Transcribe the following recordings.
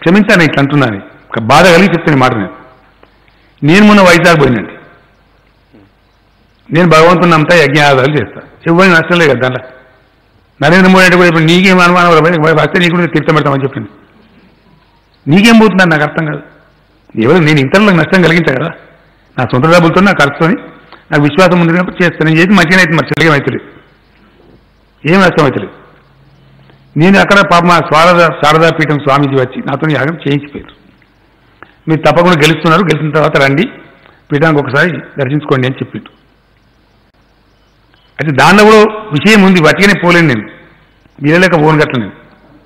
క్షమించాను ఇట్లా అంటున్నాను ఒక బాధ కలిగి చెప్తాను ఈ మాట నేను నేను మొన్న వైజాగ్ పోయినండి నేను భగవంతుని నమ్ముతా యజ్ఞాదాలు చేస్తా ఎవరిని నష్టం లేదు కదా దాంట్లో నరేంద్ర మోడీ అంటే కూడా ఇప్పుడు నీకేం అనుమానం రా, వస్తే నీకు కూడా తీర్థం పెడతామని చెప్పింది నీకేం పోతుందని నాకు అర్థం కాదు ఎవరు నేను ఇతరులకు నష్టం కలిగించా కదా నా సొంత డబ్బులతో నా ఖర్చుతోని నాకు విశ్వాసం ఉంది కాబట్టి చేస్తాను నేను చేసి మంచిగా అయితే మరి చెల్లిగా అవుతలేదు ఏం నష్టం అవుతలేదు నేను అక్కడ పాప మా శారదా శారదా పీఠం స్వామీజీ వచ్చి నాతో యాగం చేయించిపోయారు మీరు తప్పకుండా గెలుస్తున్నారు గెలిచిన తర్వాత రండి పీఠానికి ఒకసారి దర్శించుకోండి అని చెప్పిండు అయితే దానిలో కూడా విషయం ఉంది వట్టిగానే పోలేను నేను వీరలేక పోను గట్ల నేను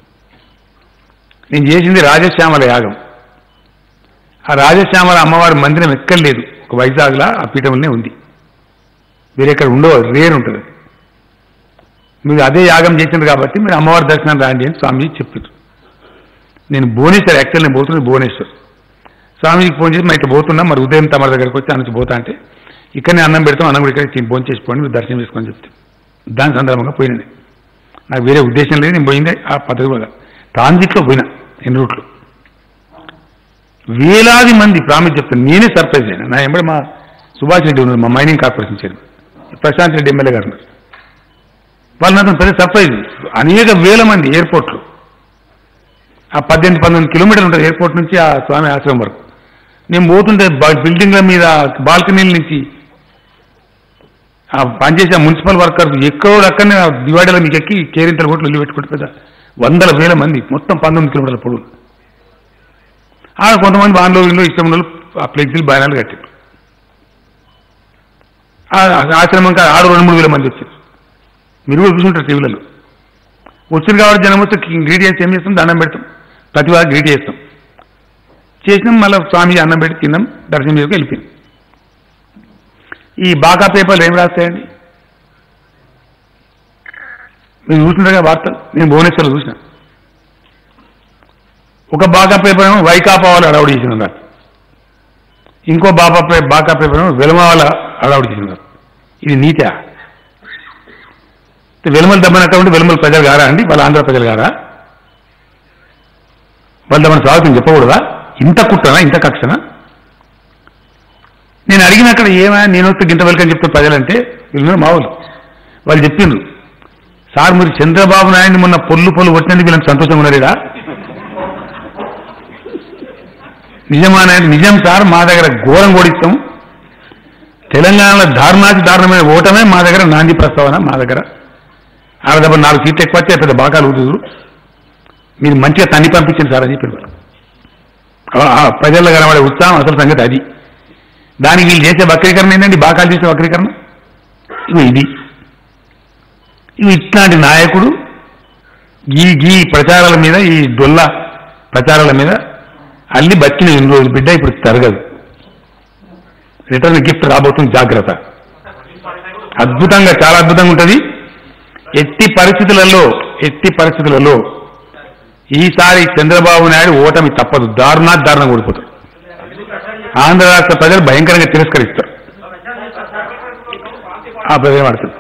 నేను చేసింది రాజశ్యామల యాగం ఆ రాజశ్యామల అమ్మవారి మందిరం ఎక్కడ లేదు ఒక వైజాగ్లో ఆ పీఠంలోనే ఉంది వేరే ఎక్కడ ఉండవు రేర్ ఉంటుంది మీరు అదే యాగం చేసింది కాబట్టి మీరు అమ్మవారి దర్శనం రాండి అని స్వామీజీ చెప్పారు నేను భువనేశ్వర్ యాక్చువల్ నేను పోతున్నది భువనేశ్వర్ స్వామీజీకి ఫోన్ చేసి మా ఇట్లా పోతున్నా మరి ఉదయం తమ దగ్గరికి వచ్చి నుంచి పోతా అంటే ఇక్కడనే అన్నం పెడతాం అన్నం కూడా ఇక్కడ భోజనం చేసిపోండి మీరు దర్శనం చేసుకొని చెప్తాం దాని సందర్భంగా పోయినా నేను. నాకు వేరే ఉద్దేశం లేదు నేను పోయిందే ఆ పద్ధతి కూడా ట్రాన్జిట్లో పోయినా ఎన్ని రూట్లు వేలాది మంది ప్రామిస్ చెప్తాను నేనే సర్ప్రైజ్ అయినా నా ఎంబడి మా సుభాష్ రెడ్డి ఉన్నారు మా mining corporation chairman Prashanth Reddy MLA గారు ఉన్నారు వాళ్ళు నాకు పెద్ద సర్ప్రైజ్ అనేక వేల మంది ఎయిర్పోర్ట్లో ఆ పద్దెనిమిది పంతొమ్మిది కిలోమీటర్లు ఉంటుంది ఎయిర్పోర్ట్ నుంచి ఆ స్వామి ఆశ్రమం వరకు నేను పోతుంటే బ- బిల్డింగ్ల మీద బాల్కనీల నుంచి ఆ పనిచేసే ఆ మున్సిపల్ వర్కర్స్ ఎక్కడో అక్కడనే ఆ దివాడీలో మీకు ఎక్కి కేరింతలు కొట్లు వెళ్ళి పెట్టుకుంటే పెద్ద వందల వేల మంది మొత్తం పంతొమ్మిది కిలోమీటర్ల పొడవు ఆడ కొంతమంది వాన్లో వీళ్ళు ఇష్టం ఉన్న వాళ్ళు ఆ ఫ్లెక్సీలు బాగానే కట్టారు ఆ ఆశ్రమం కాడ ఆరు రెండు మూడు వేల మంది వచ్చారు మీరు కూడా చూసుంటారు టీవీలలో వచ్చారు కాబట్టి జనం వస్తే ఇంగ్రీడియంట్స్ ఏం చేస్తాం దండం పెడతాం ప్రతి వారికి గ్రీట్ చేస్తాం చేసినాం మళ్ళీ స్వామి అన్నం పెట్టి తిన్నాం దర్శనం మీదకి వెళ్ళిపోయాం ఈ బాకా పేపర్లు ఏం రాస్తాయండి మీరు చూసినారుగా వార్తలు నేను భువనేశ్వర్లో చూసిన ఒక బాగా పేపర్ ఏమో వైకాపా వాళ్ళు అడవుడు చేసినారు ఇంకో బాబా పే బాకా పేపర్ ఏమో వెలమ వాళ్ళ అడవుడు చేసినారు ఇది నీతా వెలుమల దమ్మనట్టు ఉంటే వెలుమల ప్రజలు గారా అండి వాళ్ళ ఆంధ్ర ప్రజలు గారా వాళ్ళ దమ్మన స్వాగతం చెప్పకూడదా ఇంత కుట్రనా ఇంత కక్షనా నేను అడిగిన అక్కడ ఏమా నేను వస్తే గింత వెల్కని చెప్తే ప్రజలంటే వీళ్ళు మావులు వాళ్ళు చెప్పిండ్రు సార్ మీరు చంద్రబాబు నాయుడిని మొన్న పొల్లు పొల్లు కొట్టినందుకు వీళ్ళకి సంతోషంగా ఉన్నారా నిజమా నాయుడు నిజం సార్ మా దగ్గర ఘోరం కొడిస్తాం తెలంగాణలో దారుణాతి దారుణమైన ఓటమే మా దగ్గర నాంది ప్రస్తావన మా దగ్గర ఆడ దెబ్బ నాలుగు సీట్లు ఎక్కువ వచ్చే పెద్ద బాకాలు ఊదుదురు మీరు మంచిగా తన్ని పంపించండి సార్ అని చెప్పారు వాళ్ళు. ఆ- ఆ ప్రజల్లో కనబడే ఉత్సాహం అసలు సంగతి అది దానికి వీళ్ళు చేసే వక్రీకరణ ఏంటండి బాకాలు చేసే వక్రీకరణ ఇవి ఇది ఇవి ఇట్లాంటి నాయకుడు ఈ ఈ ప్రచారాల మీద ఈ డొల్ల ప్రచారాల మీద అల్లి బతికిన ఎన్ని రోజులు బిడ్డ ఇప్పుడు తరగదు రిటర్న్ గిఫ్ట్ రాబోతుంది జాగ్రత్త అద్భుతంగా చాలా అద్భుతంగా ఉంటుంది ఎట్టి పరిస్థితులలో ఎట్టి పరిస్థితులలో ఈసారి చంద్రబాబు నాయుడు ఓటమి తప్పదు దారుణా దారుణంగా ఓడిపోతాడు ఆంధ్ర రాష్ట్ర ప్రజలు భయంకరంగా తిరస్కరిస్తారు ఆ ప్రజలు పడుతుంది